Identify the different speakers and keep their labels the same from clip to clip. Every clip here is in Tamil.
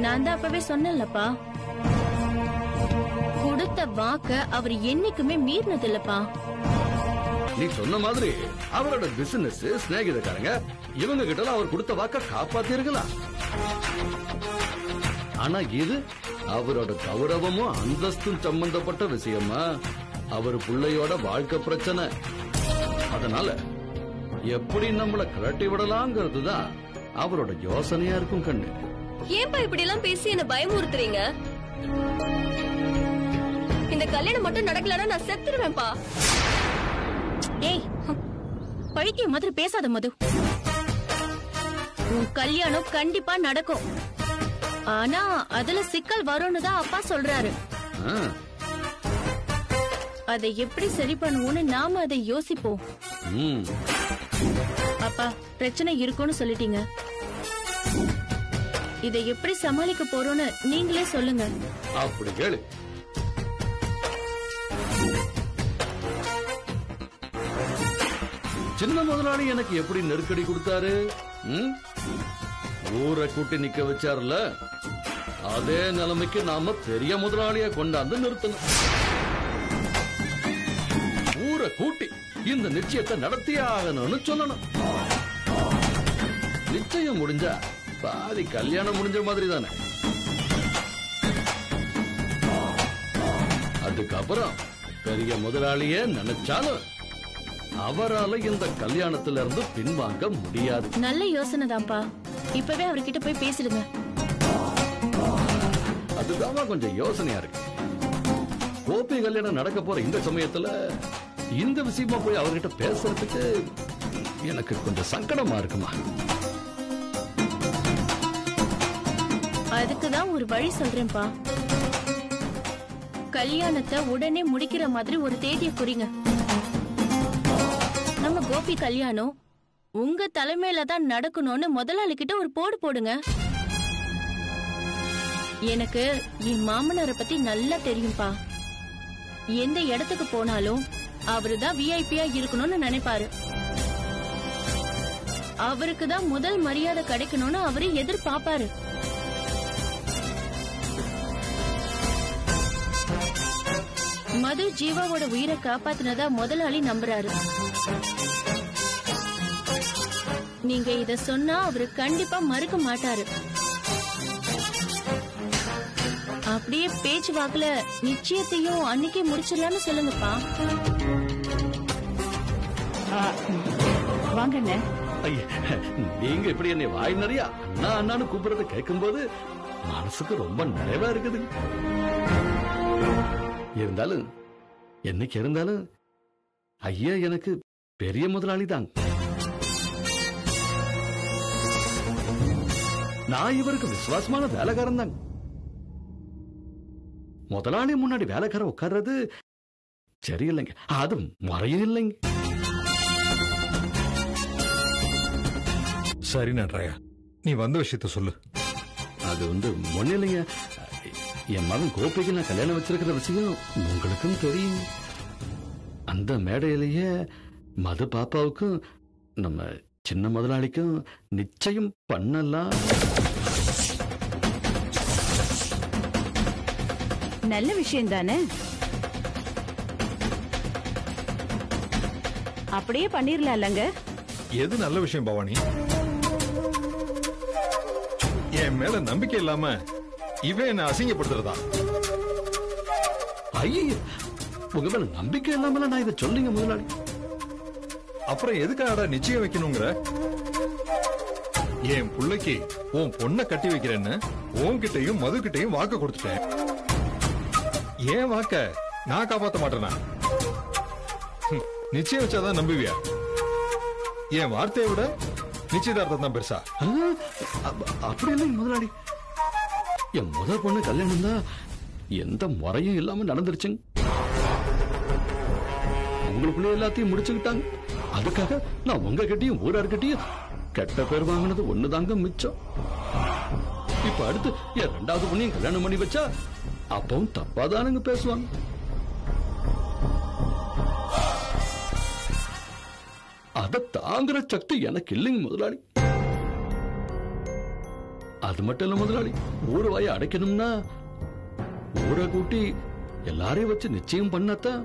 Speaker 1: நான் தான் அப்பவே சொன்னேன்லப்பா கொடுத்த வாக்க அவர் என்னைக்குமே மீறினது இல்லப்பா
Speaker 2: நீ சொன்ன மாதிரி அவரோட பிசினஸ் சிநேகிதக்காரங்க இவங்க கிட்ட அவர் கொடுத்த வாக்க காப்பாத்தி இருக்கலாம் ஆனா இது அவரோட கௌரவமும் அந்தஸ்தும் சம்பந்தப்பட்ட விஷயமா அவர் பிள்ளையோட வாழ்க்கை பிரச்சனை அதனால எப்படி நம்மள கலட்டி விடலாங்கிறது தான் அவரோட யோசனையா இருக்கும் கண்ணு
Speaker 3: ஏன்பா இப்படி எல்லாம் பேசி என்ன பயமுறுத்துறீங்க இந்த கல்யாணம் மட்டும் நடக்கலன்னா நான் செத்துருவேன்ப்பா
Speaker 1: ஏய் ஹம், பைத்தியம் மாதிரி பேசாத மது உன் கல்யாணம் கண்டிப்பா நடக்கும் ஆனா அதுல சிக்கல் வரும்னு தான் அப்பா சொல்றாரு
Speaker 2: ஆ,
Speaker 1: அதை எப்படி சரி பண்ணுவோம்னு நாம அதை யோசிப்போம்
Speaker 2: ம்,
Speaker 1: அப்பா பிரச்சனை இருக்கும்னு சொல்லிட்டீங்க இதை எப்படி சமாளிக்க போறோம்னு நீங்களே சொல்லுங்க
Speaker 2: அப்படி கேளு சின்ன முதலாளி எனக்கு எப்படி நெருக்கடி கொடுத்தாரு ம்? ஊரை கூட்டி நிக்க வச்சாருல அதே நிலைமைக்கு நாம பெரிய முதலாளிய கொண்டாந்து நிறுத்தணும் ஊரை கூட்டி இந்த நிச்சயத்தை நடத்தியே ஆகணும்னு சொல்லணும் நிச்சயம் முடிஞ்சா பாதி கல்யாணம் முடிஞ்ச மாதிரி தானே அதுக்கப்புறம் பெரிய முதலாளியே நினைச்சாலும் அவரால இந்த கல்யாணத்துல இருந்து பின்வாங்க முடியாது
Speaker 1: நல்ல யோசனை தான்ப்பா இப்பவே அவர்கிட்ட போய் பேசிடுங்க
Speaker 2: அதுதான் கொஞ்சம் யோசனையா இருக்கு கோபி கல்யாணம் நடக்க போற இந்த சமயத்துல இந்த விஷயமா போய் அவர்கிட்ட பேசுறதுக்கு எனக்கு கொஞ்சம் சங்கடமா இருக்குமா
Speaker 1: அதுக்கு தான் ஒரு வழி சொல்றேன்ப்பா கல்யாணத்தை உடனே முடிக்கிற மாதிரி ஒரு தேதியை குறிங்க நம்ம கோபி கல்யாணம் உங்க தலைமையில தான் நடக்கணும்னு முதலாளி கிட்ட ஒரு போடு போடுங்க எனக்கு என் மாமனாரை பத்தி நல்லா தெரியும்பா எந்த இடத்துக்கு போனாலும் அவருதான் விஐபியா இருக்கணும்னு நினைப்பாரு அவருக்கு தான் முதல் மரியாதை கிடைக்கணும்னு அவரு எதிர்பார்ப்பாரு மது ஜீவாவோட உயிரை காப்பாத்தினதா முதலாளி நம்புறாரு நீங்க இத சொன்னா அவரு கண்டிப்பா மறுக்க மாட்டாரு அப்படியே பேச்சு வாக்குல நிச்சயத்தையும் அன்னைக்கே முடிச்சிடலாம்னு சொல்லுங்கப்பா
Speaker 4: வாங்க அண்ணே
Speaker 2: ஐயா, நீங்க இப்படி என்னை வாய் நிறைய அண்ணா அண்ணான்னு கூப்பிடுறத கேட்கும்போது மனசுக்கு ரொம்ப நிறைவா இருக்குது இருந்தாலும் என்னைக்கு இருந்தாலும் ஐயா எனக்கு பெரிய முதலாளி தான் நான் இவருக்கு விசுவாசமான வேலைக்காரன் தான் முதலாளி முன்னாடி வேலைக்காரன் உட்கார்றது சரியில்லைங்க அது முறையும் இல்லைங்க
Speaker 5: சரி நன்றாயா நீ வந்த விஷயத்த சொல்லு
Speaker 2: அது வந்து ஒண்ணு இல்லைங்க என் மகன் கோபிக்கு நான் கல்யாணம் வச்சிருக்கிற விஷயம் உங்களுக்கும் தெரியும் அந்த மேடையிலேயே மது பாப்பாவுக்கும் நம்ம சின்ன முதலாளிக்கும் நிச்சயம் பண்ணலாம்
Speaker 4: நல்ல விஷயம் தானே அப்படியே பண்ணிரலாம்லங்க
Speaker 5: எது நல்ல விஷயம் பவானி என் மேல நம்பிக்கை இல்லாம இவன் என்ன அசிங்கப்படுத்துறதா
Speaker 2: ஐய உங்க மேல நம்பிக்கை இல்லாமல நான் இதை சொல்லுங்க முதலாளி
Speaker 5: அப்புறம் எதுக்காகடா நிச்சயம் வைக்கணுங்கிற என் புள்ளைக்கு உன் பொண்ணை கட்டி வைக்கிறேன்னு உன்கிட்டயும் மதுகிட்டயும் வாக்கு கொடுத்துட்டேன் ஏன் வாக்க நான் காப்பாத்த மாட்டேனா ஹம், நிச்சயம் வச்சாதான் நம்புவியா என் வார்த்தையை விட நிச்சயதார்த்தம் தான் பெருசா
Speaker 2: ஆ, அப்ப- அப்படி இல்லைங்க முதலாளி என் முத பொண்ணு கல்யாணம் தான் எந்த முறையும் இல்லாம நடந்துருச்சுங்க உங்களுக்குள்ள எல்லாத்தையும் முடிச்சுக்கிட்டாங்க அதுக்காக நான் உங்ககிட்டயும் ஊரார்கிட்டயும் கெட்ட பேர் வாங்கினது ஒண்ணுதாங்க மிச்சம் இப்ப அடுத்து என் ரெண்டாவது பொண்ணையும் கல்யாணம் பண்ணி வச்சா அப்பவும் தப்பாதானுங்க பேசுவாங்க அதை தாங்குற சக்தி எனக்கு இல்லைங்க முதலாளி அது மட்டும் இல்ல முதலாளி ஊர் வாயை அடைக்கணும்னா ஊரை கூட்டி எல்லாரையும் வச்சு நிச்சயம் பண்ணத்தான்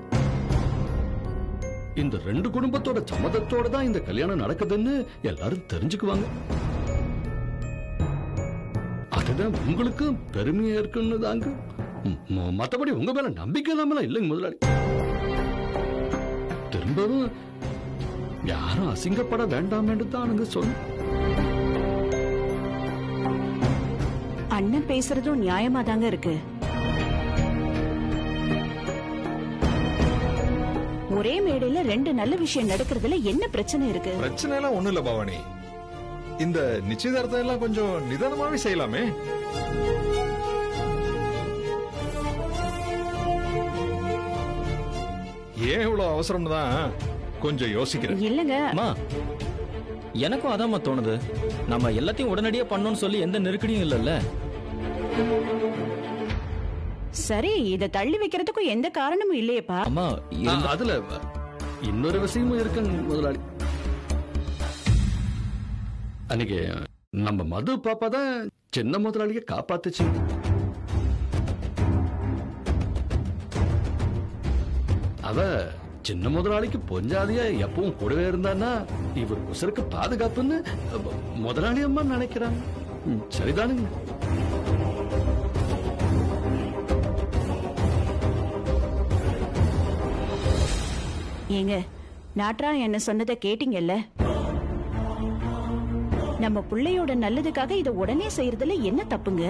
Speaker 2: இந்த ரெண்டு குடும்பத்தோட சம்மதத்தோட தான் இந்த கல்யாணம் நடக்குதுன்னு எல்லாரும் தெரிஞ்சுக்குவாங்க அதுதான் உங்களுக்கும் பெருமையா இருக்குன்னு தாங்க ம், ம- மத்தபடி உங்க மேல நம்பிக்கை இல்லாமலாம் இல்லைங்க முதலாளி திரும்பவும் யாரும் அசிங்கப்பட வேண்டாம் என்று தானுங்க சொன்ன
Speaker 4: அண்ணன் பேசுறதும் நியாயமா தாங்க இருக்கு ஒரே மேடையில ரெண்டு நல்ல விஷயம் நடக்கிறதுல என்ன பிரச்சனை இருக்கு
Speaker 5: பிரச்சனை எல்லாம் ஒண்ணும் இல்ல பவானி இந்த நிச்சயதார்த்தம் எல்லாம் கொஞ்சம் நிதானமாவே செய்யலாமே ஏன் இவ்வளவு அவசரம்னு தான் கொஞ்சம் யோசிக்கிறேன்
Speaker 4: இல்லங்க
Speaker 6: அம்மா எனக்கும் அதாம்மா தோணுது நம்ம எல்லாத்தையும் உடனடியா பண்ணணும்னு சொல்லி எந்த நெருக்கடியும் இல்லைல்ல
Speaker 4: சரி இத தள்ளி வைக்கிறதுக்கும் எந்த காரணமும் இல்லையேப்பா
Speaker 6: அம்மா
Speaker 2: ஆ,
Speaker 6: இருந்தா-
Speaker 2: அதுல இன்னொரு விஷயமும் இருக்குங்க முதலாளி அன்னைக்கு நம்ம மது பாப்பா தான் சின்ன முதலாளிய காப்பாத்துச்சு அவ சின்ன முதலாளிக்கு பொஞ்சாதியா எப்பவும் கூடவே இருந்தான்னா இவர் உசருக்கு பாதுகாப்புன்னு அஹ், முதலாளி அம்மா நினைக்கிறாங்க ம், சரிதானுங்க
Speaker 4: ஏங்க நாட்ரா என்ன சொன்னதை கேட்டீங்கல்ல நம்ம பிள்ளையோட நல்லதுக்காக இத உடனே செய்யறதுல என்ன தப்புங்க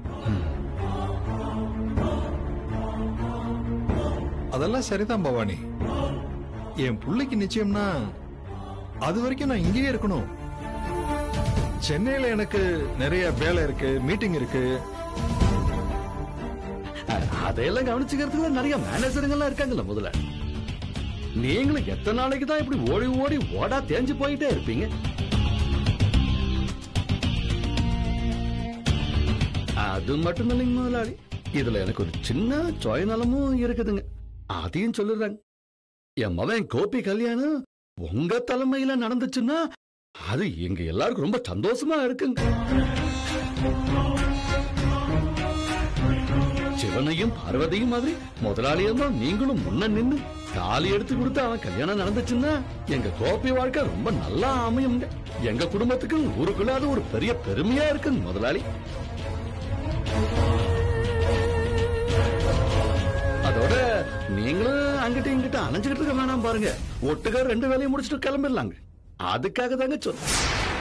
Speaker 5: அதெல்லாம் சரிதான் பவானி என் புள்ளைக்கு நிச்சயம்னா அது வரைக்கும் நான் இங்கேயே இருக்கணும் சென்னையில எனக்கு நிறைய வேலை இருக்கு மீட்டிங் இருக்கு
Speaker 2: அஹ், அதையெல்லாம் கவனிச்சுக்கிறதுக்கு நிறைய மேனேஜருங்கெல்லாம் இருக்காங்கல்ல முதல்ல நீங்களும் எத்தனை நாளைக்கு தான் இப்படி ஓடி ஓடி ஓடா தேஞ்சு போயிட்டே இருப்பீங்க அது மட்டும் இல்லைங்க முதலாளி இதுல எனக்கு ஒரு சின்ன சுயநலமும் இருக்குதுங்க அதையும் சொல்லிடுறாங்க என் மகன் கோபி கல்யாணம் உங்க தலைமையில நடந்துச்சுன்னா அது எங்க எல்லாருக்கும் ரொம்ப சந்தோஷமா இருக்குங்க சிவனையும் பார்வதியும் மாதிரி முதலாளியமா நீங்களும் முன்ன நின்னு தாலி எடுத்து கொடுத்து அவன் கல்யாணம் நடந்துச்சுன்னா எங்க கோப்பி வாழ்க்கை ரொம்ப நல்லா அமையுங்க எங்க குடும்பத்துக்கு ஊருக்குள்ள அது ஒரு பெரிய பெருமையா இருக்குங்க முதலாளி அதோட நீங்களும் அங்கிட்ட இங்கிட்ட அலைஞ்சுக்கிட்டு இருக்க வேணாம் பாருங்க ஒட்டுக்கா ரெண்டு வேலையும் முடிச்சுட்டு கிளம்பிடலாங்க அதுக்காக தாங்க சொல்றேன்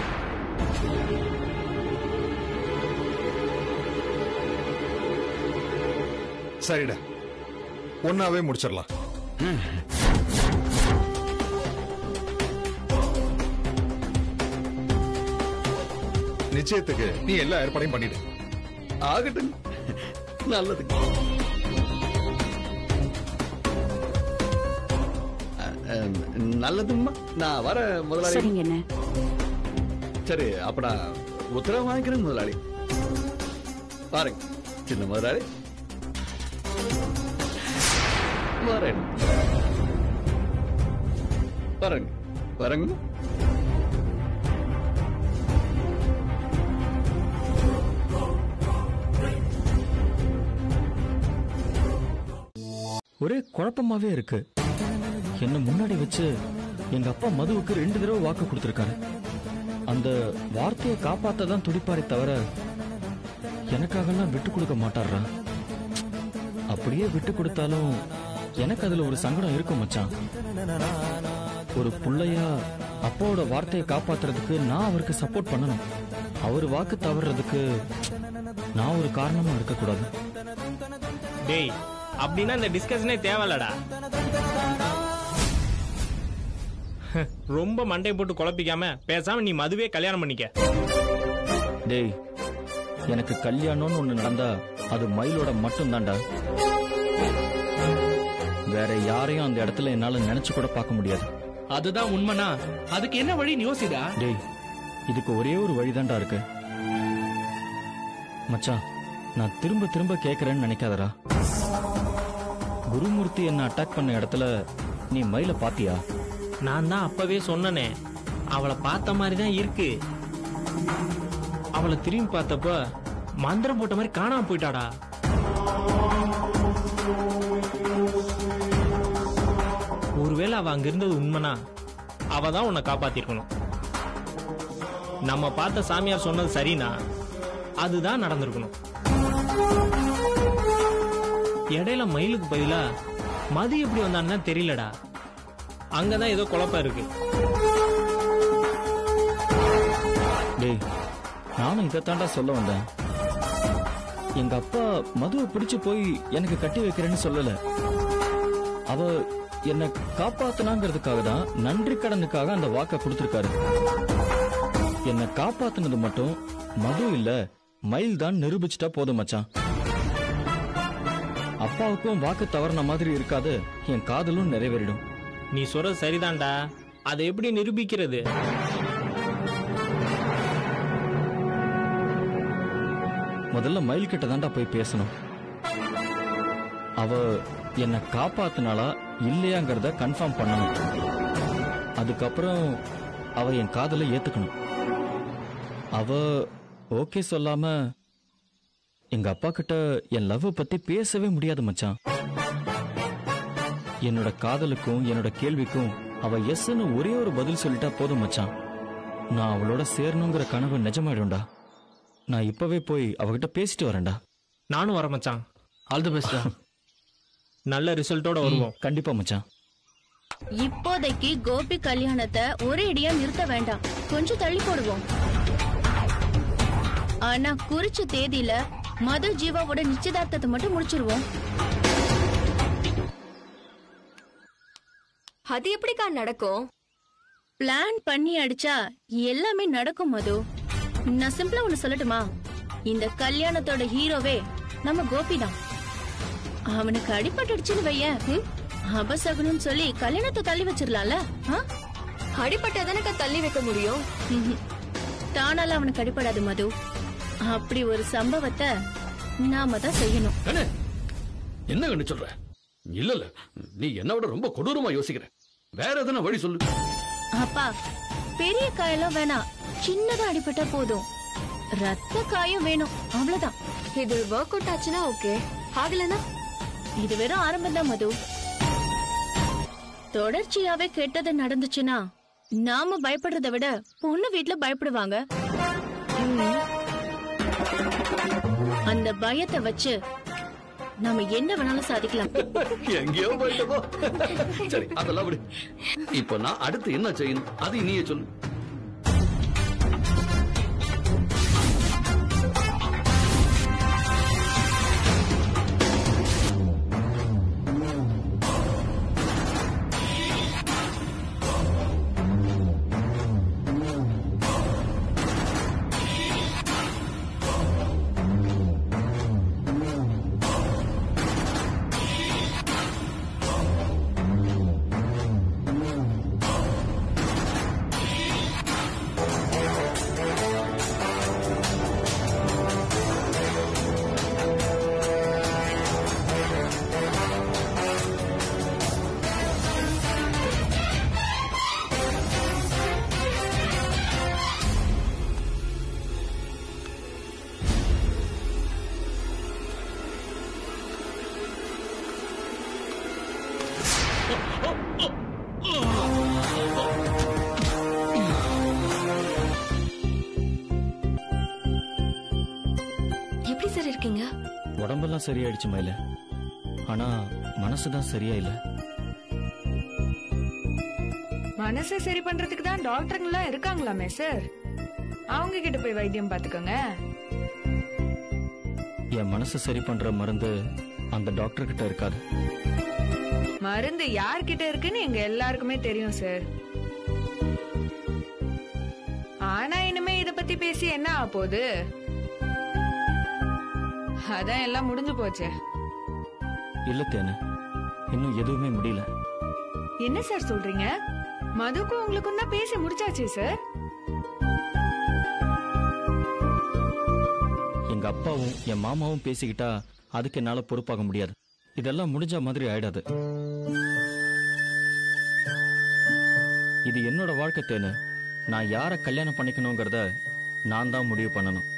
Speaker 5: சரிடா ஒன்னாவே முடிச்சிடலாம் நிச்சயத்துக்கு நீ எல்லா ஏற்பாடையும் பண்ணிடு
Speaker 2: ஆகட்டும் நல்லதுங்க அஹ், அஹ், நல்லதுங்கம்மா நான் வர முதலாளி
Speaker 4: சரிங்க என்ன
Speaker 2: சரி அப்படா உத்தரவு வாங்கிக்கிறேன் முதலாளி பாருங்க சின்ன முதலாளி வரேன் வரேங்க வரேங்க
Speaker 6: ஒரே குழப்பமாவே இருக்கு என்ன முன்னாடி வச்சு எங்க அப்பா மதுவுக்கு ரெண்டு தடவை வாக்கு கொடுத்திருக்காரு அந்த வார்த்தையை காப்பாத்த தான் துடிப்பாரே தவிர எனக்காகலாம் விட்டு கொடுக்க மாட்டாரா அப்படியே விட்டு கொடுத்தாலும் எனக்கு அதுல ஒரு சங்கடம் இருக்கும் மச்சான் ஒரு புள்ளையா அப்பாவோட வார்த்தையை காப்பாத்துறதுக்கு நான் அவருக்கு சப்போர்ட் பண்ணணும் அவர் வாக்கு தவறுறதுக்கு நான் ஒரு காரணமா இருக்கக்கூடாது
Speaker 7: டேய் அப்படின்னா இந்த டிஸ்கஷனே தேவையில்லடா ரொம்ப மண்டை போட்டு குழப்பிக்காம பேசாம நீ மதுவே கல்யாணம் பண்ணிக்க
Speaker 6: டேய் எனக்கு கல்யாணம்னு ஒண்ணு நடந்தா அது மயிலோட மட்டும்தான்டா வேற யாரையும் அந்த இடத்துல என்னால நினைச்சு கூட பார்க்க முடியாது
Speaker 8: அதுதான் உண்மைனா அதுக்கு என்ன வழின்னு யோசிடா
Speaker 6: டேய் இதுக்கு ஒரே ஒரு வழிதான்டா இருக்கு மச்சான் நான் திரும்ப திரும்ப கேக்குறேன்னு நினைக்காதடா குருமூர்த்தி என்ன அட்டாக் பண்ண இடத்துல நீ மயில பாத்தியா
Speaker 7: நான் தான் அப்பவே சொன்னனே அவளை பார்த்த மாதிரி தான் இருக்கு அவளை திரும்பி பார்த்தப்ப மந்திரம் போட்ட மாதிரி காணாம போயிட்டாடா ஒருவேளை அவ அங்க இருந்தது உண்மைனா அவ தான் உன்னை காப்பாத்திருக்கணும் நம்ம பார்த்த சாமியார் சொன்னது சரினா அதுதான் நடந்திருக்கணும் இடையில மயிலுக்கு பதிலா மது எப்படி வந்தான்னு தெரியலடா அங்கதான் ஏதோ குழப்பம் இருக்கு
Speaker 6: டேய் நானும் இதைத்தாண்டா சொல்ல வந்தேன் எங்க அப்பா மதுவை பிடிச்சு போய் எனக்கு கட்டி வைக்கிறேன்னு சொல்லல அவ என்னை காப்பாத்தினாங்கிறதுக்காக தான் நன்றி கடனுக்காக அந்த வாக்க கொடுத்திருக்காரு என்னை காப்பாத்துனது மட்டும் மது இல்ல மயில் தான் நிரூபிச்சுட்டா போதும் மச்சான் அப்பாவுக்கும் வாக்கு தவறின மாதிரி இருக்காது என் காதலும் நிறைவேறிடும்
Speaker 7: நீ சொல்றது சரிதான்டா அதை எப்படி நிரூபிக்கிறது
Speaker 6: முதல்ல மயில் கிட்ட தாண்டா போய் பேசணும் அவ என்னை காப்பாத்தினாளா இல்லையாங்கிறத கன்ஃபார்ம் பண்ணணும் அதுக்கப்புறம் அவ என் காதலை ஏத்துக்கணும் அவ ஓகே சொல்லாம எங்க அப்பா கிட்ட என் லவ் பத்தி பேசவே முடியாது மச்சான் என்னோட காதலுக்கும் என்னோட கேள்விக்கும் அவ எஸ்ன்னு ஒரே ஒரு பதில் சொல்லிட்டா போதும் மச்சான் நான் அவளோட சேரணுங்கிற கனவு நிஜமாயிடும்டா நான் இப்பவே போய் அவகிட்ட பேசிட்டு வரேன்டா
Speaker 7: நானும் வர மச்சான்
Speaker 8: ஆல் தி பெஸ்ட்
Speaker 7: நல்ல ரிசல்ட்டோட வருவோம்
Speaker 6: கண்டிப்பா மச்சான்
Speaker 1: இப்போதைக்கு கோபி கல்யாணத்தை ஒரே அடியா நிறுத்த வேண்டாம் கொஞ்சம் தள்ளி போடுவோம் ஆனா குறிச்ச தேதியில மது ஜீவாவோட நிச்சயதார்த்தத்தை மட்டும் முடிச்சிருவோம்
Speaker 3: அது எப்படிக்கா நடக்கும்
Speaker 1: பிளான் பண்ணி அடிச்சா எல்லாமே நடக்கும் மது நான் சிம்பிளா ஒண்ணு சொல்லட்டுமா இந்த கல்யாணத்தோட ஹீரோவே நம்ம கோபி தான் அவனுக்கு அடிபட்டுடுச்சுன்னு வையேன் ம்? அபசகுனம்னு சொல்லி கல்யாணத்தை தள்ளி வச்சிடலாம்ல ஆ?
Speaker 3: அடிப்பட்டாதானக்கா தள்ளி வைக்க முடியும்
Speaker 1: ம்ஹும். தானால அவனுக்கு அடிபடாது மது அப்படி ஒரு சம்பவத்தை நாம தான் செய்யணும்
Speaker 2: கண்ணு என்ன கண்ணு சொல்ற இல்ல இல்ல நீ என்ன விட ரொம்ப கொடூரமா யோசிக்கிற வேற எதனா வழி சொல்லு
Speaker 1: அப்பா பெரிய காயெல்லாம் வேணாம் சின்னதா அடிபட்டா போதும் ரத்த காயம் வேணும் அவ்வளவுதான்
Speaker 3: இது ஒர்க் அவுட் ஆச்சுன்னா ஓகே ஆகலனா
Speaker 1: இது வெறும் ஆரம்பம் தான் மது தொடர்ச்சியாவே கெட்டது நடந்துச்சுன்னா நாம பயப்படுறதை விட பொண்ணு வீட்ல பயப்படுவாங்க அந்த பயத்தை வச்சு நாம என்ன வேணாலும் சாதிக்கலாம்
Speaker 2: எங்கேயோ போயிட்டதோ சரி அதெல்லாம் விடு இப்போ நான் அடுத்து என்ன செய்யணும் அது நீயே சொல்லு
Speaker 3: எப்படி சார் இருக்கீங்க
Speaker 6: உடம்பெல்லாம் சரியாயிடுச்சு மயில ஆனா மனசுதான் சரியா இல்ல
Speaker 9: மனசை சரி பண்றதுக்கு தான் டாக்டருங்கெல்லாம் இருக்காங்களாமே சார் அவங்க கிட்ட போய் வைத்தியம் பாத்துக்கோங்க
Speaker 6: என் மனசு சரி பண்ற மருந்து அந்த டாக்டர் கிட்ட இருக்காது
Speaker 9: மருந்து யார்கிட்ட இருக்குன்னு எங்க எல்லாருக்குமே தெரியும் சார் ஆனா இனிமே இத பத்தி பேசி என்ன ஆக போகுது அதான் எல்லாம் முடிஞ்சு போச்சே
Speaker 6: இல்ல தேனு இன்னும் எதுவுமே முடியல
Speaker 9: என்ன சார் சொல்றீங்க மதுக்கும் உங்களுக்கும் தான் பேசி முடிச்சாச்சே சார்
Speaker 6: எங்க அப்பாவும் என் மாமாவும் பேசிக்கிட்டா அதுக்கு என்னால பொறுப்பாக முடியாது இதெல்லாம் முடிஞ்ச மாதிரி ஆயிடாது இது என்னோட வாழ்க்கை தேனு நான் யார கல்யாணம் பண்ணிக்கணுங்கிறத நான் தான் முடிவு பண்ணணும்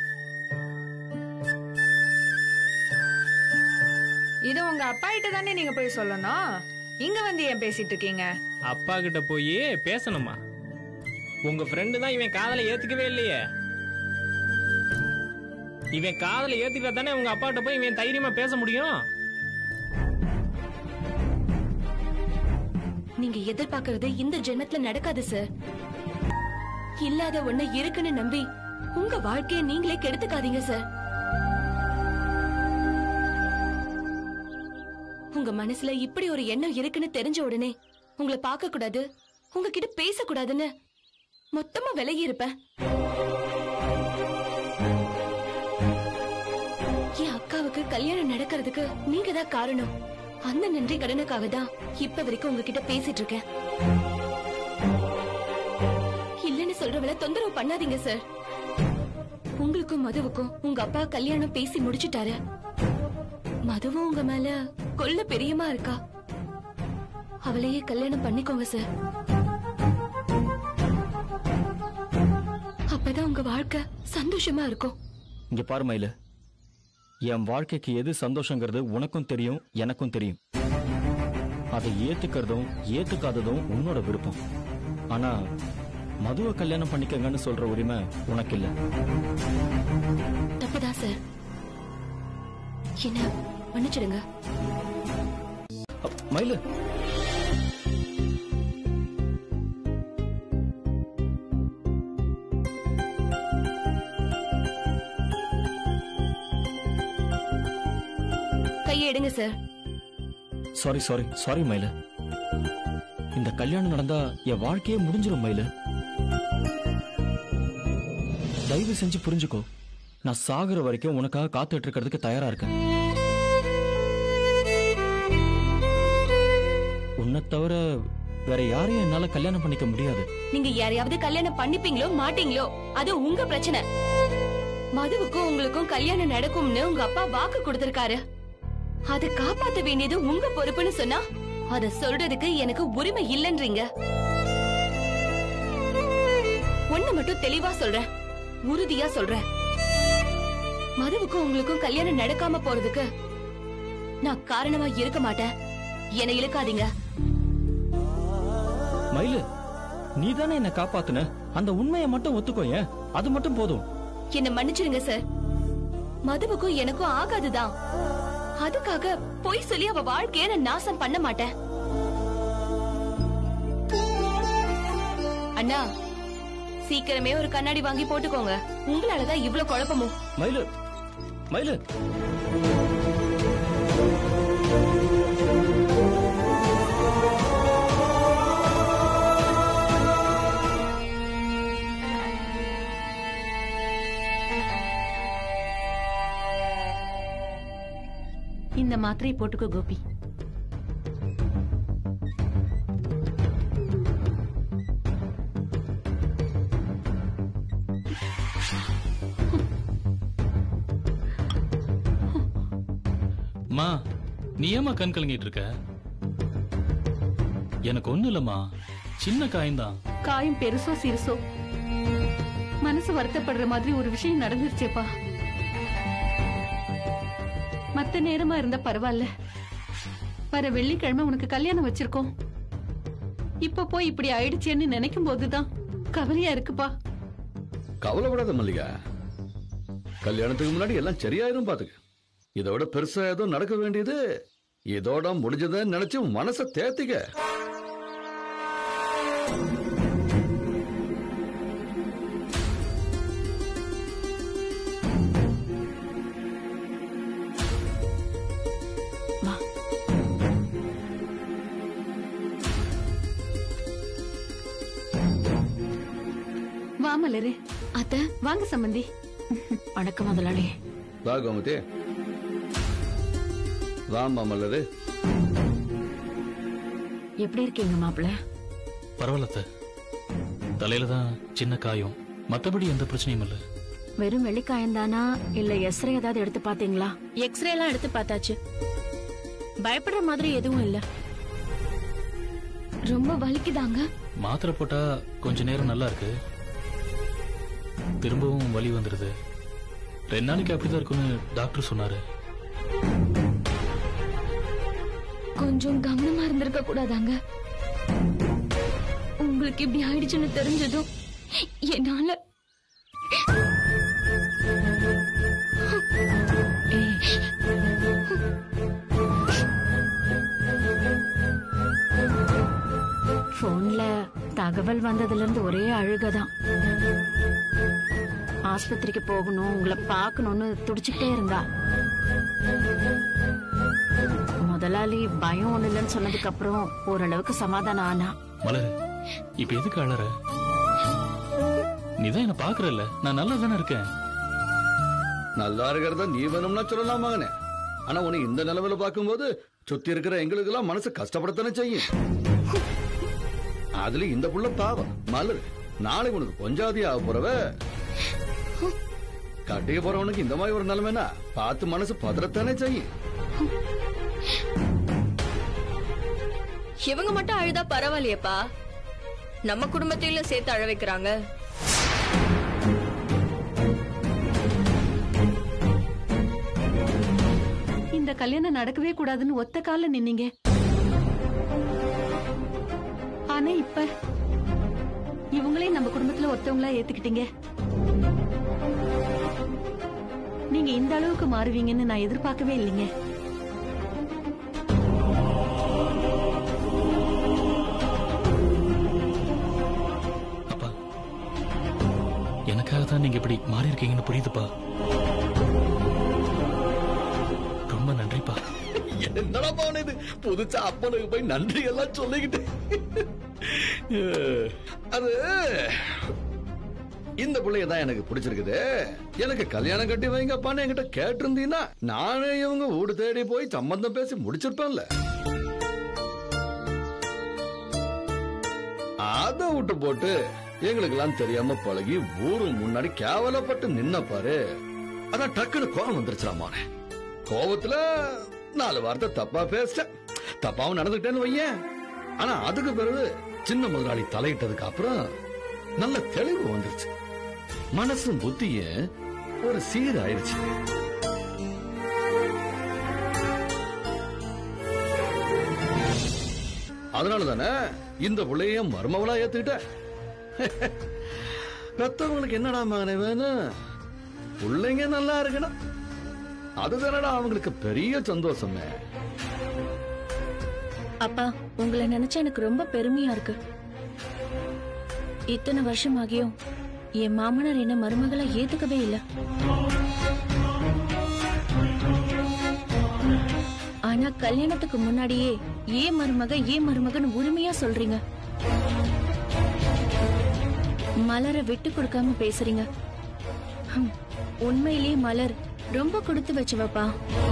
Speaker 9: இது உங்க அப்பா கிட்ட தானே நீங்க போய் சொல்லணும் இங்க வந்து ஏன் பேசிட்டு இருக்கீங்க
Speaker 7: அப்பா கிட்ட போய் பேசணுமா உங்க ஃப்ரெண்டு தான் இவன் காதலை ஏத்துக்கவே இல்லையே இவன் காதலை ஏத்துக்கிட்டா தானே உங்க அப்பா கிட்ட போய் இவன் தைரியமா பேச முடியும்
Speaker 3: நீங்க எதிர்பார்க்கறது இந்த ஜென்மத்துல நடக்காது சார் இல்லாத ஒண்ணு இருக்குன்னு நம்பி உங்க வாழ்க்கைய நீங்களே கெடுத்துக்காதீங்க சார் உங்க மனசுல இப்படி ஒரு எண்ணம் இருக்குன்னு தெரிஞ்ச உடனே உங்களை பார்க்க கூடாது உங்ககிட்ட பேசக்கூடாதுன்னு மொத்தமா விலகி இருப்பேன் என் அக்காவுக்கு கல்யாணம் நடக்கிறதுக்கு நீங்க தான் காரணம் அந்த நன்றி கடனுக்காக தான் இப்ப வரைக்கும் உங்ககிட்ட பேசிட்டு இருக்கேன் இல்லன்னு சொல்றவள தொந்தரவு பண்ணாதீங்க சார் உங்களுக்கும் மதுவுக்கும் உங்க அப்பா கல்யாணம் பேசி முடிச்சிட்டாரு மதுவும் உங்க மேல கொல்ல பிரியமா இருக்கா அவளையே கல்யாணம் பண்ணிக்கோங்க சார் அப்பதான் உங்க வாழ்க்கை சந்தோஷமா இருக்கும்
Speaker 6: இங்க பாரு மயிலு என் வாழ்க்கைக்கு எது சந்தோஷங்கிறது உனக்கும் தெரியும் எனக்கும் தெரியும் அதை ஏத்துக்கிறதும் ஏத்துக்காததும் உன்னோட விருப்பம் ஆனா மதுவை கல்யாணம் பண்ணிக்கங்கன்னு சொல்ற உரிமை உனக்கு இல்ல
Speaker 3: தப்புதான் சார் என்ன மன்னிச்சிடுங்க
Speaker 6: அ, மயிலு
Speaker 3: கையை எடுங்க சார்
Speaker 6: சாரி சாரி சாரி மயிலு இந்த கல்யாணம் நடந்தா என் வாழ்க்கையே முடிஞ்சிரும் மயிலு தயவு செஞ்சு புரிஞ்சுக்கோ நான் சாகுற வரைக்கும் உனக்காக காத்துட்டு இருக்கிறதுக்கு தயாரா இருக்கேன் உன்னை தவிர வேற யாரையும் என்னால கல்யாணம் பண்ணிக்க முடியாது
Speaker 3: நீங்க யாரையாவது கல்யாணம் பண்ணிப்பீங்களோ மாட்டீங்களோ அது உங்க பிரச்சனை மதுவுக்கும் உங்களுக்கும் கல்யாணம் நடக்கும்னு உங்க அப்பா வாக்கு கொடுத்திருக்காரு அதை காப்பாத்த வேண்டியது உங்க பொறுப்புன்னு சொன்னா அத சொல்றதுக்கு எனக்கு உரிமை இல்லைன்றீங்க ஒண்ணு மட்டும் தெளிவா சொல்றேன் உறுதியா சொல்றேன் மதுவுக்கும் உங்களுக்கும் கல்யாணம் நடக்காம போறதுக்கு நான் காரணமா இருக்க மாட்டேன் என்னை இழுக்காதீங்க
Speaker 6: மயிலு நீ தானே என்ன காப்பாத்துன அந்த உண்மையை மட்டும் ஒத்துக்கோயேன் அது மட்டும் போதும்
Speaker 3: என்ன மன்னிச்சிடுங்க சார் மதுவுக்கும் எனக்கும் ஆகாதுதான் அதுக்காக பொய் சொல்லி அவ வாழ்க்கைய நான் நாசம் பண்ண மாட்டேன் அண்ணா சீக்கிரமே ஒரு கண்ணாடி வாங்கி போட்டுக்கோங்க உங்களாலதான் இவ்ளோ குழப்பமும்
Speaker 6: மயிலு மயிலு
Speaker 4: இந்த மாத்திரையை போட்டுக்கோ கோபி
Speaker 8: மா நீ ஏமா கண் கலங்கிட்டு இருக்க எனக்கு ஒண்ணு இல்லம்மா சின்ன காயம்தான்
Speaker 4: காயம் பெருசோ சிறுசோ மனசு வருத்தப்படுற மாதிரி ஒரு விஷயம் நடந்துருச்சேப்பா மத்த நேரமா இருந்தா பரவாயில்ல வர வெள்ளிக்கிழமை உனக்கு கல்யாணம் வச்சிருக்கோம் இப்ப போய் இப்படி ஆயிடுச்சேன்னு நினைக்கும் போதுதான் கவலையா இருக்குப்பா
Speaker 2: கவலைப்படாத மல்லிகா கல்யாணத்துக்கு முன்னாடி எல்லாம் சரியாயிரும் பாத்துக்க இதோட பெருசா ஏதோ நடக்க வேண்டியது இதோட முடிஞ்சதுன்னு நினைச்சு உன் மனசை தேத்திக்க
Speaker 4: வா மலரு
Speaker 3: அத்த
Speaker 4: வாங்க சம்பந்தி
Speaker 3: வணக்கம் முதலாளி
Speaker 2: வா கோமதி வாமா மல்லரு
Speaker 4: எப்படி இருக்கீங்க மாப்பிள்ள
Speaker 8: பரவாயில்ல அத்தை. தலையில தான் சின்ன காயம் மத்தபடி எந்த பிரச்சனையும் இல்ல
Speaker 4: வெறும் வெள்ளிக்காயம் தானா இல்ல எஸ்ரே ஏதாவது எடுத்து பாத்தீங்களா
Speaker 1: எக்ஸ்ரே எல்லாம் எடுத்து பார்த்தாச்சு பயப்படுற மாதிரி எதுவும் இல்ல
Speaker 3: ரொம்ப வலிக்குதாங்க
Speaker 8: மாத்திரை போட்டா கொஞ்ச நேரம் நல்லா இருக்கு திரும்பவும் வலி வந்துடுது ரெண்டு நாளைக்கு அப்படிதான் இருக்கும்னு டாக்டர் சொன்னாரு
Speaker 3: கொஞ்சம் கவனமா இருந்திருக்க கூடாதாங்க உங்களுக்கு இப்படி ஆயிடுச்சுன்னு தெரிஞ்சதும் என்னால
Speaker 10: போன்ல தகவல் வந்ததுல இருந்து ஒரே அழுகதான் ஆஸ்பத்திரிக்கு போகணும் உங்களை பார்க்கணும்னு துடிச்சுக்கிட்டே இருந்தா முதலாளி பயம் ஒண்ணு இல்லைன்னு சொன்னதுக்கு அப்புறம் ஓரளவுக்கு சமாதானம் ஆனா
Speaker 8: மலர் இப்ப எதுக்கு அழற நீதான் என்ன பாக்குறல்ல நான் நல்லா தானே இருக்கேன்
Speaker 2: நல்லா இருக்கிறத நீ வேணும்னா சொல்லலாம் மகனே ஆனா உன்னை இந்த நிலவுல பார்க்கும்போது சுத்தி இருக்கிற எங்களுக்கு எல்லாம் மனசு கஷ்டப்படத்தானே செய்யும் அதுல இந்த புள்ள பாவம் மலர் நாளைக்கு உனக்கு கொஞ்சாதி ஆக போறவ கட்டிய போறவனுக்கு இந்த மாதிரி ஒரு நிலைமைனா பார்த்து மனசு பதறத்தானே செய்யும்
Speaker 11: இவங்க மட்டும் அழுதா பரவாயில்லையேப்பா நம்ம குடும்பத்தையும் சேர்த்து அழ வைக்கிறாங்க
Speaker 4: இந்த கல்யாணம் நடக்கவே கூடாதுன்னு ஒத்த கால நின்னீங்க ஆனா இப்ப இவங்களையும் நம்ம குடும்பத்துல ஒருத்தவங்களா ஏத்துக்கிட்டீங்க நீங்க இந்த அளவுக்கு மாறுவீங்கன்னு நான் எதிர்பார்க்கவே இல்லைங்க
Speaker 8: அப்பா எனக்காக தான் நீங்க இப்படி மாறி இருக்கீங்கன்னு புரியுதுப்பா ரொம்ப நன்றிப்பா
Speaker 2: என்னடா பவன் இது புதுச்சா அப்பனுக்கு போய் நன்றி எல்லாம் சொல்லிக்கிட்டு அது இந்த பிள்ளைய தான் எனக்கு பிடிச்சிருக்குது எனக்கு கல்யாணம் கட்டி வைங்கப்பான்னு என்கிட்ட கேட்டிருந்தீங்கன்னா நானே இவங்க வீடு தேடி போய் சம்பந்தம் பேசி முடிச்சிருப்பேன்ல அத விட்டு போட்டு எங்களுக்கெல்லாம் தெரியாம பழகி ஊரு முன்னாடி கேவலப்பட்டு நின்ன பாரு அதான் டக்குன்னு கோபம் வந்துருச்சுலாமானே கோபத்துல நாலு வார்த்தை தப்பா பேசிட்டேன் தப்பாவும் நடந்துட்டேன்னு வையேன் ஆனா அதுக்கு பிறகு சின்ன முதலாளி தலையிட்டதுக்கு அப்புறம் நல்ல தெளிவு வந்துருச்சு மனசும் புத்திய ஒரு சீர் ஆயிருச்சு அதனால தானே இந்த பிள்ளைய மருமவளா ஏத்துக்கிட்ட பெத்தவங்களுக்கு என்னடா மகனே வேணும் பிள்ளைங்க நல்லா இருக்கணும் அதுதானடா அவங்களுக்கு பெரிய சந்தோஷமே
Speaker 1: அப்பா உங்களை நினைச்சா எனக்கு ரொம்ப பெருமையா இருக்கு இத்தனை வருஷம் ஆகியும் என் மாமனார் என்ன மருமகளா ஏத்துக்கவே இல்ல ஆனா கல்யாணத்துக்கு முன்னாடியே ஏன் மருமக ஏன் மருமகன்னு உரிமையா சொல்றீங்க மலரை விட்டு கொடுக்காம பேசுறீங்க ஹம், உண்மையிலேயே மலர் ரொம்ப கொடுத்து வச்சவப்பா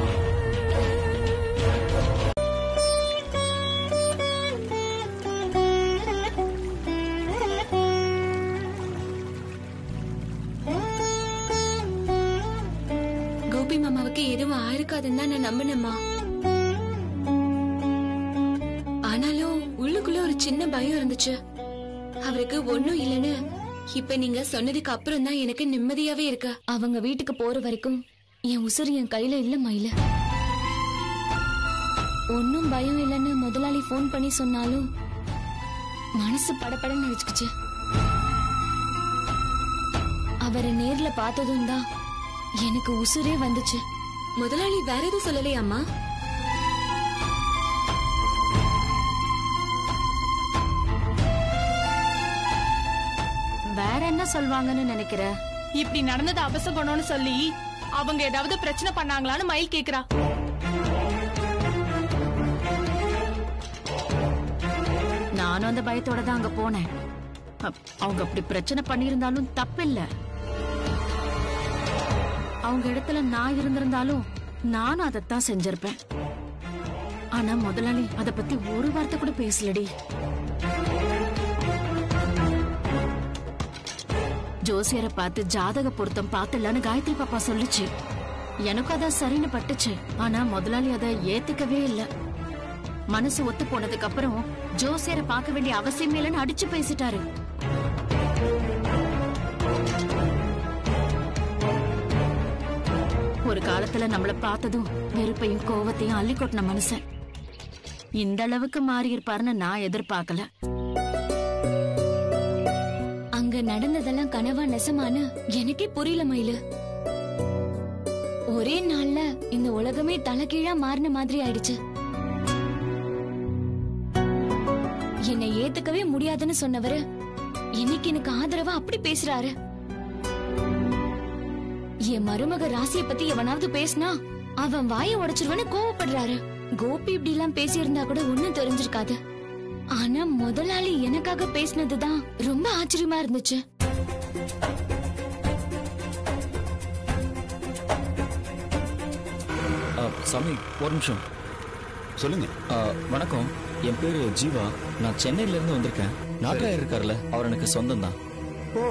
Speaker 3: கோபி மாமாவுக்கு எதுவும் ஆயிருக்காதுன்னு தான் நான் நம்பினேம்மா ஆனாலும் உள்ளுக்குள்ள ஒரு சின்ன பயம் இருந்துச்சு அவருக்கு ஒண்ணும் இல்லைன்னு இப்ப நீங்க சொன்னதுக்கு அப்புறம் தான் எனக்கு நிம்மதியாவே இருக்கு அவங்க வீட்டுக்கு போற வரைக்கும் என் உசுறு என் கையில இல்ல மயில ஒன்னும் பயம் இல்லைன்னு முதலாளி ஃபோன் பண்ணி சொன்னாலும் மனசு படபடன்னு அடிச்சுக்குச்சு அவரை நேர்ல பார்த்ததும் தான் எனக்கு உசுரே வந்துச்சு முதலாளி வேற எதுவும் சொல்லலையாம்மா
Speaker 10: வேற என்ன சொல்வாங்கன்னு நினைக்கிற
Speaker 12: இப்படி நடந்தது அபசகுணம்னு சொல்லி அவங்க ஏதாவது பிரச்சனை பண்ணாங்களான்னு மயில் கேக்குறா
Speaker 10: நானும் அந்த பயத்தோட தான் அங்க போனேன் அப்- அவங்க அப்படி பிரச்சனை பண்ணியிருந்தாலும் தப்பில்ல அவங்க இடத்துல நான் இருந்திருந்தாலும் நானும் அதைத்தான் செஞ்சிருப்பேன் ஆனா முதலாளி அத பத்தி ஒரு வார்த்தை கூட பேசலடி ஜோசியரை பார்த்து ஜாதக பொருத்தம் பார்த்துலன்னு காயத்ரி பாப்பா சொல்லுச்சு எனக்கும் அதான் சரின்னு பட்டுச்சு ஆனா முதலாளி அதை ஏத்துக்கவே இல்ல மனசு ஒத்து போனதுக்கு அப்புறம் ஜோசியரை பார்க்க வேண்டிய அவசியமே இல்லைன்னு அடிச்சு பேசிட்டாரு ஒரு காலத்துல நம்மள பார்த்ததும் வெறுப்பையும் கோவத்தையும் அள்ளி கொட்டின மனுஷன் இந்த அளவுக்கு மாறி இருப்பாருன்னு நான் எதிர்பார்க்கல
Speaker 3: அங்க நடந்ததெல்லாம் கனவா நெசமான்னு எனக்கே புரியல மயிலு ஒரே நாள்ல இந்த உலகமே தலைகீழா மாறின மாதிரி ஆயிடுச்சு என்னை ஏத்துக்கவே முடியாதுன்னு சொன்னவரு இன்னைக்கு எனக்கு ஆதரவா அப்படி பேசுறாரு என் மருமக ராசிய பத்தி எவனாவது பேசினா அவன் வாயை உடைச்சிருவன்னு கோவப்படுறாரு கோபி இப்படி எல்லாம் பேசியிருந்தா கூட ஒண்ணும் தெரிஞ்சிருக்காது ஆனா முதலாளி எனக்காக பேசினதுதான் ரொம்ப ஆச்சரியமா இருந்துச்சு
Speaker 6: ஆ, சாமி ஒரு நிமிஷம்
Speaker 13: சொல்லுங்க
Speaker 6: ஆ, வணக்கம் என் பேரு ஜீவா நான் சென்னையில இருந்து வந்திருக்கேன் நாட்டாயர் இருக்கார்ல அவர் எனக்கு சொந்தம் தான்
Speaker 13: ஓ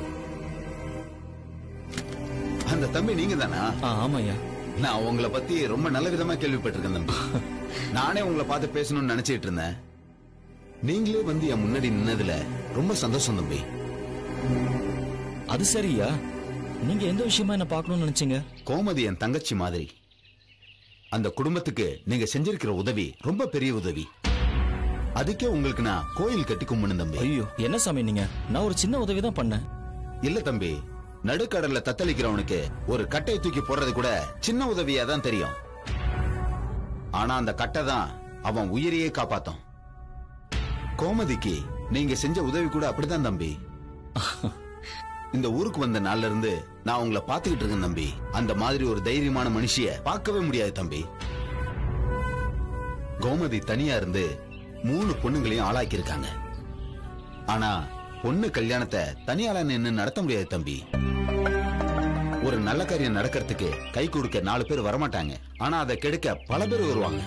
Speaker 13: அந்த தம்பி நீங்க தானா
Speaker 6: ஆமாய்யா
Speaker 13: நான் உங்களை பத்தி ரொம்ப நல்ல விதமா கேள்விப்பட்டிருக்கேன் தம்பி நானே உங்களை பார்த்து பேசணும்னு நினைச்சிட்டு இருந்தேன் நீங்களே வந்து என் முன்னாடி நின்னதுல ரொம்ப சந்தோஷம் தம்பி
Speaker 6: அது சரியா நீங்க எந்த விஷயமா என்ன பார்க்கணும்னு நினைச்சீங்க
Speaker 13: கோமதி என் தங்கச்சி மாதிரி அந்த குடும்பத்துக்கு நீங்க செஞ்சிருக்கிற உதவி ரொம்ப பெரிய உதவி அதுக்கே உங்களுக்கு நான் கோயில் கட்டி கும்பிடணும் தம்பி
Speaker 6: ஐயோ என்ன சாமி நீங்க நான் ஒரு சின்ன உதவி தான் பண்ணேன்
Speaker 13: இல்ல தம்பி நடுக்கடல்ல தத்தளிக்கிறவனுக்கு ஒரு கட்டையை தூக்கி போடுறது கூட சின்ன உதவியா தான் தெரியும் ஆனா அந்த கட்டை தான் அவன் உயிரையே காப்பாத்தும் கோமதிக்கு நீங்க செஞ்ச உதவி கூட அப்படிதான் தம்பி இந்த ஊருக்கு வந்த நாள்ல இருந்து நான் உங்களை பாத்துக்கிட்டு இருக்கேன் தம்பி அந்த மாதிரி ஒரு தைரியமான மனுஷிய பார்க்கவே முடியாது தம்பி கோமதி தனியா இருந்து மூணு பொண்ணுங்களையும் ஆளாக்கி இருக்காங்க ஆனா பொண்ணு கல்யாணத்தை தனியாளா நின்னு நடத்த முடியாது தம்பி ஒரு நல்ல காரியம் நடக்கிறதுக்கு கை கொடுக்க நாலு பேர் வரமாட்டாங்க ஆனா அதை கெடுக்க பல பேர் வருவாங்க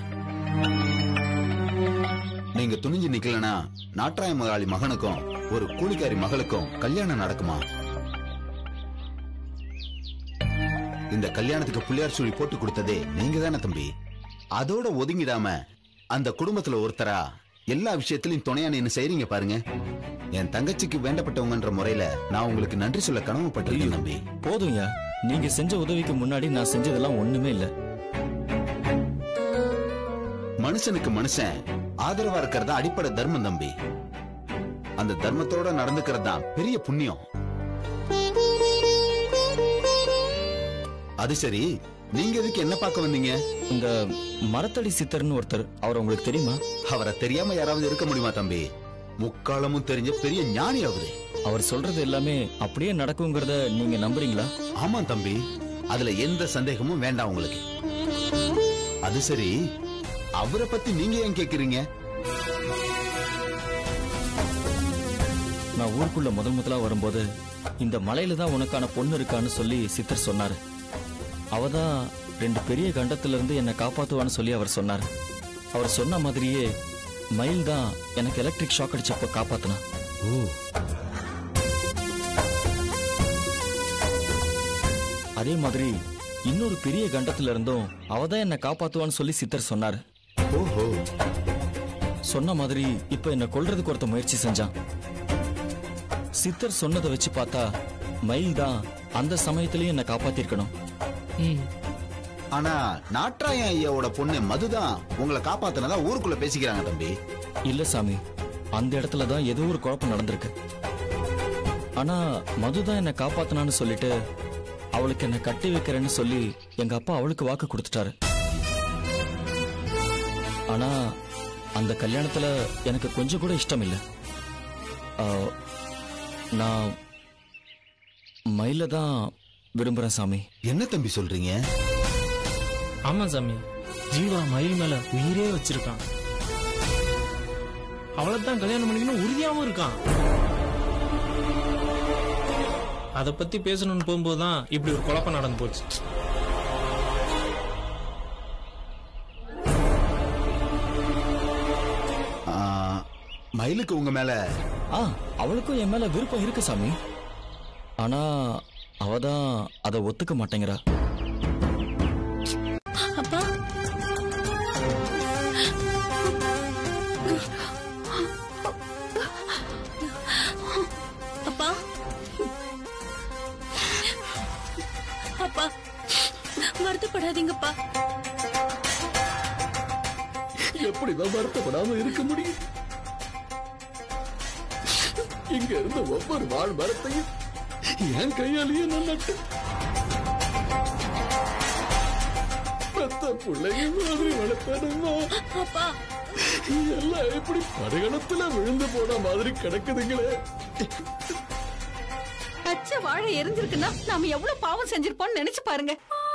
Speaker 13: நீங்க துணிஞ்சு நிக்கலனா நாட்டாய முதலாளி மகனுக்கும் ஒரு கூலிக்காரி மகளுக்கும் கல்யாணம் நடக்குமா இந்த கல்யாணத்துக்கு பிள்ளையார் சொல்லி போட்டு கொடுத்ததே நீங்க தானே தம்பி அதோட ஒதுங்கிடாம அந்த குடும்பத்துல ஒருத்தரா எல்லா விஷயத்திலையும் துணையா நின்னு செய்றீங்க பாருங்க என் தங்கச்சிக்கு வேண்டப்பட்டவங்கன்ற முறையில நான் உங்களுக்கு நன்றி சொல்ல கனவுப்பட்டிருக்கேன் தம்பி
Speaker 6: போதும்யா நீங்க செஞ்ச உதவிக்கு முன்னாடி நான் செஞ்சதெல்லாம் ஒண்ணுமே இல்ல
Speaker 13: மனுஷனுக்கு மனுஷன் ஆதரவா இருக்கிறது அடிப்படை தர்மம் தம்பி அந்த தர்மத்தோட நடந்துக்கிறது தான் பெரிய புண்ணியம் அது சரி நீங்க எதுக்கு என்ன பார்க்க வந்தீங்க
Speaker 6: இந்த மரத்தடி சித்தர்னு ஒருத்தர் அவர் உங்களுக்கு தெரியுமா
Speaker 13: அவரை தெரியாம யாராவது இருக்க முடியுமா தம்பி முக்காலமும் தெரிஞ்ச பெரிய ஞானி அவரு
Speaker 6: அவர் சொல்றது எல்லாமே அப்படியே நடக்குங்கிறத நீங்க நம்புறீங்களா
Speaker 13: ஆமா தம்பி அதுல எந்த சந்தேகமும் வேண்டாம் உங்களுக்கு அது சரி அவரை பத்தி நீங்க ஏன் கேக்குறீங்க
Speaker 6: நான் ஊருக்குள்ள முதல் முதலா வரும்போது இந்த மலையில தான் உனக்கான பொண்ணு இருக்கான்னு சொல்லி சித்தர் சொன்னாரு அவதான் ரெண்டு பெரிய கண்டத்துல இருந்து என்னை காப்பாத்துவான்னு சொல்லி அவர் சொன்னார் அவர் சொன்ன மாதிரியே மயில் தான் எனக்கு எலக்ட்ரிக் ஷாக் அடிச்சப்ப காப்பாத்தினா
Speaker 13: ஓ
Speaker 6: அதே மாதிரி இன்னொரு பெரிய கண்டத்துல இருந்தும் அவதான் என்னை காப்பாத்துவான்னு சொல்லி சித்தர் சொன்னாரு
Speaker 13: ஓஹோ
Speaker 6: சொன்ன மாதிரி இப்ப என்ன கொல்றதுக்கு ஒருத்த முயற்சி செஞ்சான் சித்தர் சொன்னதை வச்சு பார்த்தா மயில் தான் அந்த சமயத்திலயும் என்ன காப்பாத்திருக்கணும்
Speaker 13: ஆனா நாட்டாயன் ஐயாவோட பொண்ணு மதுதான் உங்களை காப்பாத்தினதா ஊருக்குள்ள பேசிக்கிறாங்க தம்பி
Speaker 6: இல்ல சாமி அந்த இடத்துல தான் ஏதோ ஒரு குழப்பம் நடந்திருக்கு ஆனா மதுதான் என்ன காப்பாத்தினான்னு சொல்லிட்டு அவளுக்கு என்ன கட்டி வைக்கிறேன்னு சொல்லி எங்க அப்பா அவளுக்கு வாக்கு கொடுத்துட்டாரு ஆனா அந்த கல்யாணத்துல எனக்கு கொஞ்சம் கூட இஷ்டம் இல்ல ஆ, நான் மயில தான் விரும்புறேன் சாமி
Speaker 13: என்ன தம்பி சொல்றீங்க
Speaker 7: ஆமா சாமி ஜீவா மயில் மேல உயிரே வச்சிருக்கான் அவளைத்தான் கல்யாணம் பண்ணிக்கணும் உறுதியாவும் இருக்கான் அத பத்தி பேசணும்னு போகும்போதுதான் இப்படி ஒரு குழப்பம் நடந்து போச்சு
Speaker 13: ஆ, மயிலுக்கு உங்க மேல
Speaker 6: ஆ அவளுக்கும் என் மேல விருப்பம் இருக்கு சாமி ஆனா அவ தான் அதை ஒத்துக்க மாட்டேங்கிறா
Speaker 1: அப்பா அப்பா அப்பா வருத்தப்படாதீங்கப்பா
Speaker 2: எப்படிதான் வருத்தப்படாம இருக்க முடியும் இங்க இருந்த ஒவ்வொரு வாழ் மரத்தையும் என் கையாலேயே நான் நட்டு பெத்த பிள்ளைங்க மாதிரி வளர்த்தனுமா
Speaker 1: அப்பா
Speaker 2: எல்லாம் எப்படி படுகளத்துல விழுந்து போன மாதிரி கிடக்குதுங்களே
Speaker 4: பச்சை வாழை எரிஞ்சிருக்குன்னா நாம எவ்வளவு பாவம் செஞ்சிருப்போம்னு நினைச்சு பாருங்க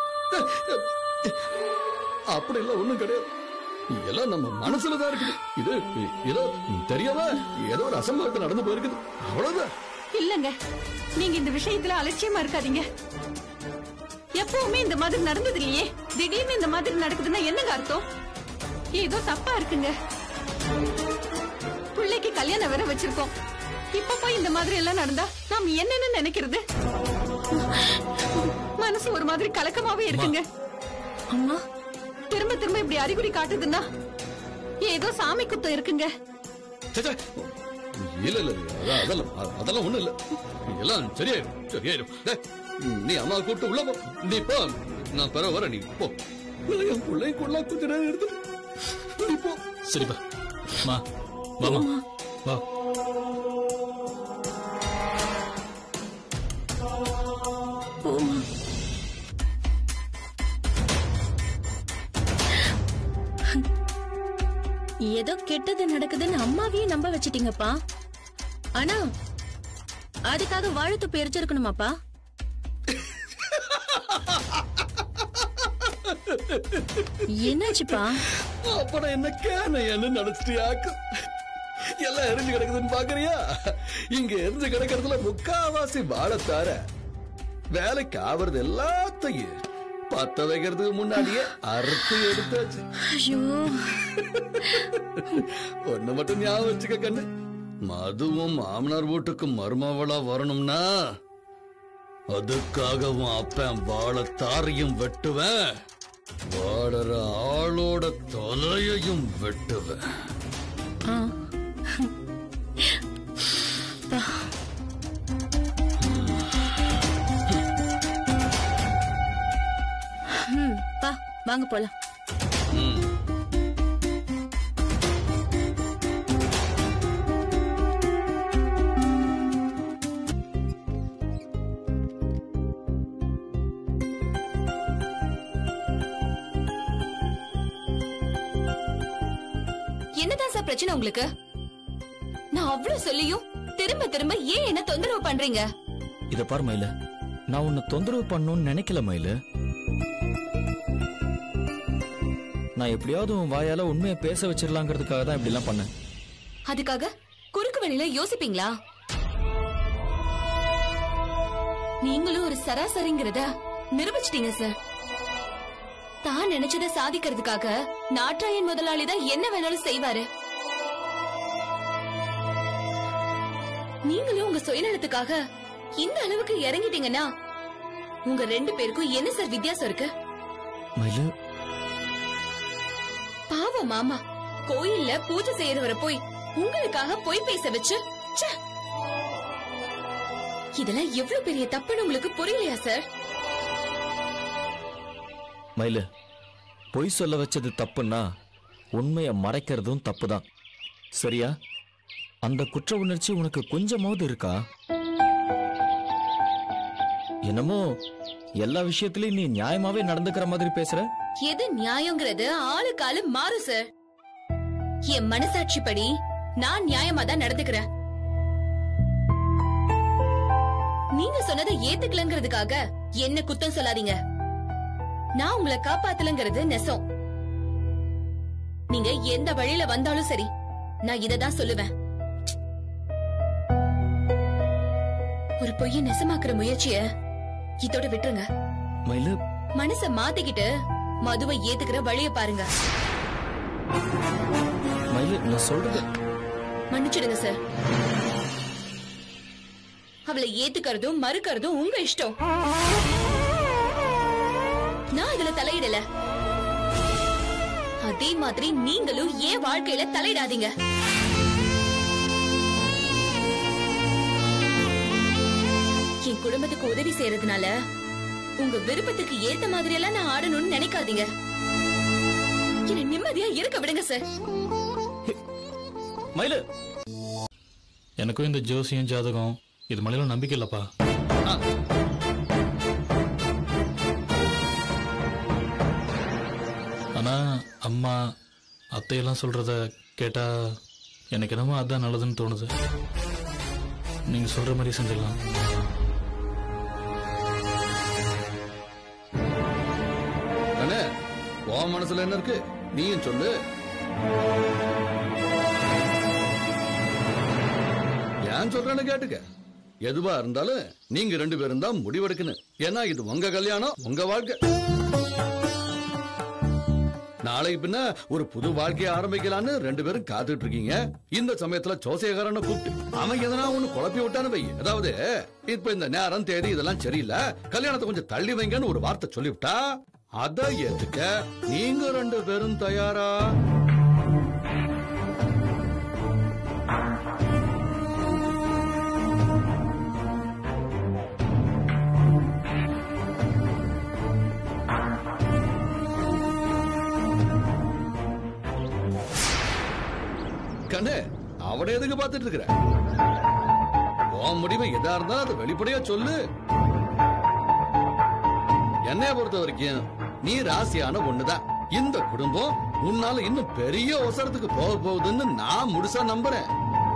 Speaker 2: அப்படி எல்லாம் ஒண்ணும் கிடையாது எல்லாம் நம்ம மனசுல தான் இருக்குது இது ஏதோ தெரியாம ஏதோ ஒரு அசம்பாவிதம் நடந்து போயிருக்குது அவ்வளவுதான்
Speaker 4: இல்லங்க நீங்க இந்த விஷயத்துல அலட்சியமா இருக்காதீங்க எப்பவுமே இந்த மாதிரி நடந்தது இல்லையே திடீர்னு இந்த மாதிரி நடக்குதுன்னா என்னங்க அர்த்தம் ஏதோ தப்பா இருக்குங்க பிள்ளைக்கு கல்யாணம் வேற வச்சிருக்கோம் இப்ப போய் இந்த மாதிரி எல்லாம் நடந்தா நாம என்னன்னு நினைக்கிறது மனசு ஒரு மாதிரி கலக்கமாவே இருக்குங்க
Speaker 1: அம்மா
Speaker 4: திரும்ப திரும்ப இப்படி அறிகுறி காட்டுதுன்னா ஏதோ சாமி குத்தம் இருக்குங்க
Speaker 2: ச்சே, ச்சே. இல்ல இல்ல இல்ல, அதான் அதெல்லாம் அ- அதெல்லாம் ஒண்ணும் இல்ல எல்லாம் சரியாயிரும் சரியாயிரும் டேய், நீ அம்மா கூப்பிட்டு உள்ள போ நீ போ நான் பிற வர நீ போ நான் என் பிள்ளை கொள்ளா கொஞ்ச நேரம் எடுத்து நீ போ
Speaker 8: சரிப்பா மா வாமா வா
Speaker 1: போமா ஏதோ கெட்டது நடக்குதுன்னு அம்மாவையும் நம்ப வச்சிட்டீங்கப்பா ஆனா அதுக்காக வாழைத்து பிரிச்சிருக்கணுமாப்பா என்னாச்சுப்பா
Speaker 2: அப்புறம் என்ன கேனையான்னு நினைச்சிட்டியாக்கு எல்லாம் எரிஞ்சு கிடக்குதுன்னு பாக்குறியா இங்க எரிஞ்சு கிடக்கிறதுல முக்காவாசி வாழத்தார வேலைக்கு ஆவறது எல்லாத்தையும் பத்த வைக்கிறதுக்கு முன்னாடியே அறுத்து எடுத்தாச்சு
Speaker 1: ஐயோ
Speaker 2: ஒண்ணு மட்டும் ஞாபகம் வச்சுக்க கண்ணு மதுவும் மாமனார் வீட்டுக்கு மருமவளா வரணும்னா அதுக்காகவும் அப்பன் வாழத்தாரையும் வெட்டுவேன் வாழற ஆளோட தலையையும் வெட்டுவேன்
Speaker 1: ஆ. பா. ம், பா வாங்க போலாம்
Speaker 3: என்னதான் சார் பிரச்சனை உங்களுக்கு நான் அவ்வளவு சொல்லியும் திரும்ப திரும்ப ஏன் என்ன தொந்தரவு பண்றீங்க
Speaker 6: இத பாரு மயில நான் உன்னை தொந்தரவு பண்ணணும்னு நினைக்கல மயிலு நான் எப்படியாவது உன் வாயால உண்மையை பேச வச்சிடலாங்கிறதுக்காக தான் இப்படி எல்லாம் பண்ணேன்
Speaker 3: அதுக்காக குறுக்கு வழியில யோசிப்பீங்களா நீங்களும் ஒரு சராசரிங்கிறத நிரூபிச்சிட்டீங்க சார் தான் நினைச்சதை சாதிக்கிறதுக்காக நாட்டாயன் முதலாளி தான் என்ன வேணாலும் செய்வாரு நீங்களும் உங்க சுயநலத்துக்காக இந்த அளவுக்கு இறங்கிட்டீங்கன்னா உங்க ரெண்டு பேருக்கும் என்ன சார் வித்தியாசம் இருக்கு
Speaker 6: மயிலு
Speaker 3: பாவம் மாமா கோயில்ல பூஜை செய்யறவரை போய் உங்களுக்காக பொய் பேச வச்சு ச்சே! இதெல்லாம் எவ்வளவு பெரிய தப்புன்னு உங்களுக்கு புரியலையா சார்
Speaker 6: மயிலு பொய் சொல்ல வச்சது தப்புன்னா உண்மையை மறைக்கிறதும் தப்புதான் சரியா அந்த குற்ற உணர்ச்சி உனக்கு கொஞ்சமாவது இருக்கா என்னமோ எல்லா விஷயத்திலயும் நீ நியாயமாவே நடந்துக்கிற மாதிரி பேசுற
Speaker 3: எது நியாயங்கிறது ஆளுக்கு ஆளு மாறும் சார் என் மனசாட்சிப்படி நான் நியாயமா தான் நடந்துக்கிறேன் நீங்க சொன்னதை ஏத்துக்கலங்கிறதுக்காக என்ன குத்தம் சொல்லாதீங்க நான் உங்களை காப்பாத்தலங்கிறது நெசம் நீங்க எந்த வழியில வந்தாலும் சரி நான் இததான் சொல்லுவேன் ஒரு பொய்ய நெசமாக்குற முயற்சிய இதோட விட்டுருங்க
Speaker 6: மயிலு
Speaker 3: மனச மாத்திக்கிட்டு மதுவை ஏத்துக்கிற வழிய பாருங்க
Speaker 6: மயிலு நான் சொல்றது
Speaker 3: மன்னிச்சிடுங்க சார் அவளை ஏத்துக்கிறதும் மறுக்கிறதும் உங்க இஷ்டம் நான் இதுல தலையிடல அதே மாதிரி நீங்களும் ஏன் வாழ்க்கையில தலையிடாதீங்க என் குடும்பத்துக்கு உதவி செய்யறதுனால உங்க விருப்பத்துக்கு ஏத்த மாதிரி எல்லாம் நான் ஆடணும்னு நினைக்காதீங்க என்ன நிம்மதியா இருக்க விடுங்க சார்
Speaker 8: மயிலு எனக்கும் இந்த ஜோசியம் ஜாதகம் இது மலையில நம்பிக்கை இல்லப்பா ஆனா அம்மா அத்தையெல்லாம் சொல்றத கேட்டா எனக்கு என்னமோ அதான் நல்லதுன்னு தோணுது நீங்க சொல்ற மாதிரி செஞ்சிடலாம்
Speaker 2: அண்ணே உன் மனசுல என்ன இருக்கு நீயும் சொல்லு ஏன் சொல்றேன்னு கேட்டுக்க எதுவா இருந்தாலும் நீங்க ரெண்டு பேரும் தான் முடிவெடுக்கணும் ஏன்னா இது உங்க கல்யாணம் உங்க வாழ்க்கை நாளைக்கு பின்ன ஒரு புது வாழ்க்கையை ஆரம்பிக்கலான்னு ரெண்டு பேரும் காத்துட்டு இருக்கீங்க இந்த சமயத்துல ஜோசியக்காரனை கூப்பிட்டு அவன் எதனா ஒண்ணு குழப்பி விட்டான்னு வை அதாவது இப்ப இந்த நேரம் தேதி இதெல்லாம் சரியில்லை கல்யாணத்தை கொஞ்சம் தள்ளி வைங்கன்னு ஒரு வார்த்தை சொல்லிவிட்டா அதை ஏத்துக்க நீங்க ரெண்டு பேரும் தயாரா கண்ணு அவனை எதுக்கு பார்த்துட்டு இருக்கிற உன் முடிவு எதா இருந்தாலும் அதை வெளிப்படையா சொல்லு என்னைய பொறுத்த வரைக்கும் நீ ராசியான ஒண்ணுதான் இந்த குடும்பம் உன்னால இன்னும் பெரிய அவசரத்துக்கு போக போகுதுன்னு நான் முழுசா நம்புறேன்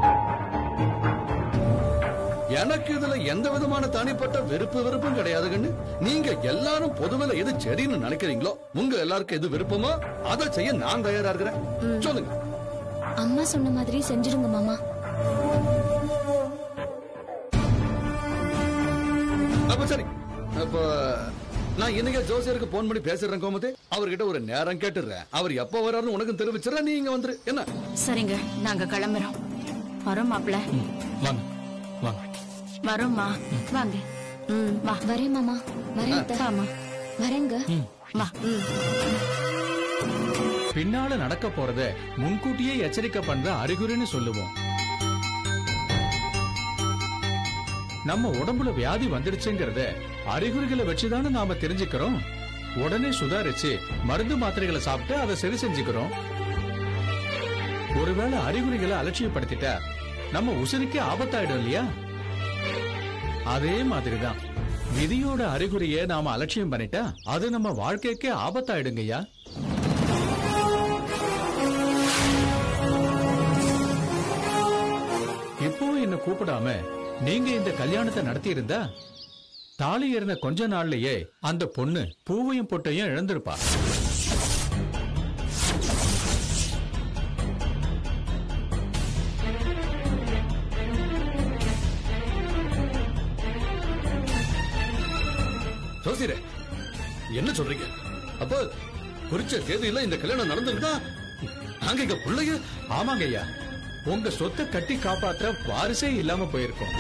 Speaker 2: எனக்கு இதுல எந்த விதமான தனிப்பட்ட வெறுப்பு வெறுப்பும் கிடையாது கண்ணு நீங்க எல்லாரும் பொதுவில எது சரின்னு நினைக்கிறீங்களோ உங்க எல்லாருக்கும் எது விருப்பமோ அதை செய்ய நான் தயாரா இருக்கிறேன் சொல்லுங்க
Speaker 14: அம்மா சொன்ன மாதிரி செஞ்சிடுங்க மாமா
Speaker 2: அப்ப சரி அப்ப நான் இன்னைக்கு ஜோசியருக்கு போன் பண்ணி பேசுறேன் கோமதி அவர்கிட்ட ஒரு நேரம் கேட்டுறேன் அவர் எப்ப வர்றாருன்னு உனக்கு தெரிவிச்சிடறேன் நீ இங்க வந்துரு என்ன
Speaker 10: சரிங்க நாங்க கிளம்புறோம் வரோம் மாப்பிள்ள
Speaker 8: வாங்க வாங்க
Speaker 10: வரோம்மா வாங்க ம் வா
Speaker 14: வரேன் மாமா வரேன் அத்தை.
Speaker 10: வாமா
Speaker 14: வரேங்க
Speaker 10: வா
Speaker 15: பின்னால நடக்க போறத முன்கூட்டியே எச்சரிக்கை பண்ற அறிகுறின்னு சொல்லுவோம் நம்ம உடம்புல வியாதி வந்துடுச்சுங்கிறத அறிகுறிகளை வச்சுதானே நாம தெரிஞ்சுக்கிறோம் உடனே சுதாரிச்சு மருந்து மாத்திரைகளை சாப்பிட்டு அதை சரி செஞ்சுக்கிறோம் ஒருவேளை அறிகுறிகளை அலட்சியப்படுத்திட்டா நம்ம உசிரிக்கு ஆபத்தாயிடும் இல்லையா அதே மாதிரிதான் விதியோட அறிகுறியை நாம அலட்சியம் பண்ணிட்டா அது நம்ம வாழ்க்கைக்கே ஆபத்தாயிடுங்கய்யா இப்பவும் என்ன கூப்பிடாம நீங்க இந்த கல்யாணத்தை நடத்தி இருந்தா தாலி ஏறின கொஞ்ச நாள்லயே அந்த பொண்ணு பூவையும் பொட்டையும் இழந்திருப்பா
Speaker 2: ஜோசியரே என்ன சொல்றீங்க அப்ப குறிச்ச தேதியில இந்த கல்யாணம் நடந்திருந்தா நாங்க இங்க பிள்ளைய
Speaker 15: ஆமாங்க ஐயா உங்க சொத்தை கட்டி காப்பாற்ற வாரிசே இல்லாம போயிருக்கோம்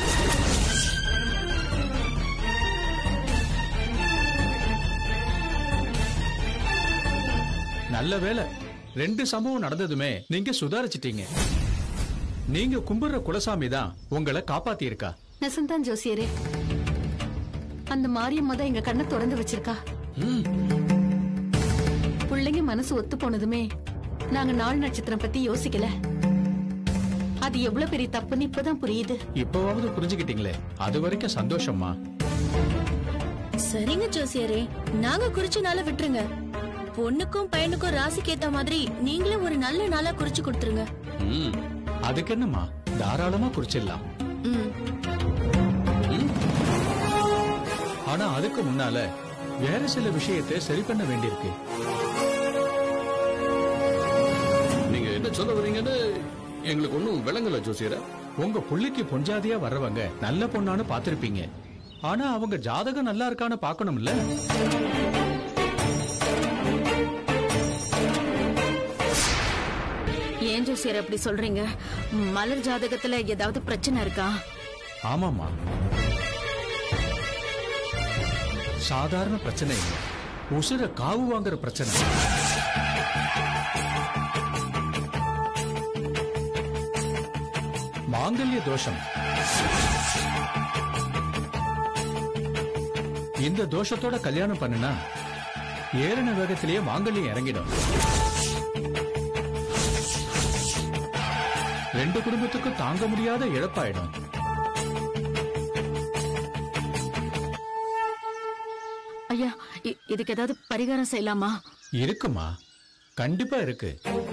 Speaker 15: நல்ல வேளை ரெண்டு சம்பவம் நடந்ததுமே நீங்க சுதாரிச்சிட்டீங்க நீங்க கும்பிடுற குலசாமி தான் உங்களை காப்பாத்தி இருக்கா
Speaker 4: நெசந்தான் ஜோசியரே அந்த மாரியம்மா தான் எங்க கண்ணை திறந்து வச்சிருக்கா பிள்ளைங்க மனசு ஒத்து போனதுமே நாங்க நாள் நட்சத்திரம் பத்தி யோசிக்கல அது எவ்வளவு பெரிய தப்புன்னு இப்பதான் புரியுது
Speaker 15: இப்பவாவது புரிஞ்சுக்கிட்டீங்களே அது வரைக்கும் சந்தோஷம்மா
Speaker 1: சரிங்க ஜோசியரே நாங்க குறிச்ச நாள விட்டுருங்க பொண்ணுக்கும் பையனுக்கும் ராசிக்கு ஏத்த மாதிரி நீங்களே ஒரு நல்ல நாளா குறிச்சு கொடுத்துருங்க
Speaker 15: அதுக்கு என்னம்மா தாராளமா குறிச்சிடலாம்
Speaker 1: ம்
Speaker 15: ஆனா அதுக்கு முன்னால வேற சில விஷயத்தை சரி பண்ண வேண்டியிருக்கு
Speaker 2: நீங்க என்ன சொல்ல வரீங்கன்னு எங்களுக்கு ஒண்ணும் விளங்கல ஜோசியரே
Speaker 15: உங்க புள்ளிக்கு பொஞ்சாதியா வர்றவங்க நல்ல பொண்ணான்னு பாத்திருப்பீங்க ஆனா அவங்க ஜாதகம் நல்லா இருக்கான்னு பாக்கணும்ல
Speaker 10: ஏன் ஜோசியர் அப்படி சொல்றீங்க மலர் ஜாதகத்துல ஏதாவது பிரச்சனை இருக்கா
Speaker 15: ஆமாமா சாதாரண பிரச்சனை இல்ல உசுர காவு வாங்குற பிரச்சனை மாங்கல்ய தோஷம் இந்த தோஷத்தோட கல்யாணம் பண்ணுனா ஏறின வேகத்திலேயே மாங்கல்யம் இறங்கிடும் ரெண்டு குடும்பத்துக்கும் தாங்க முடியாத இழப்பாயிடும்
Speaker 10: ஐயா இ- இதுக்கு ஏதாவது பரிகாரம் செய்யலாமா
Speaker 15: இருக்குமா கண்டிப்பா இருக்கு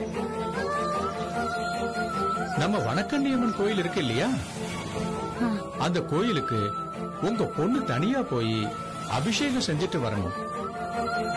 Speaker 15: நம்ம வனக்கண்ணியம்மன் கோயில் இருக்கு இல்லையா அந்த கோயிலுக்கு உங்க பொண்ணு தனியா போய் அபிஷேகம் செஞ்சுட்டு வரணும்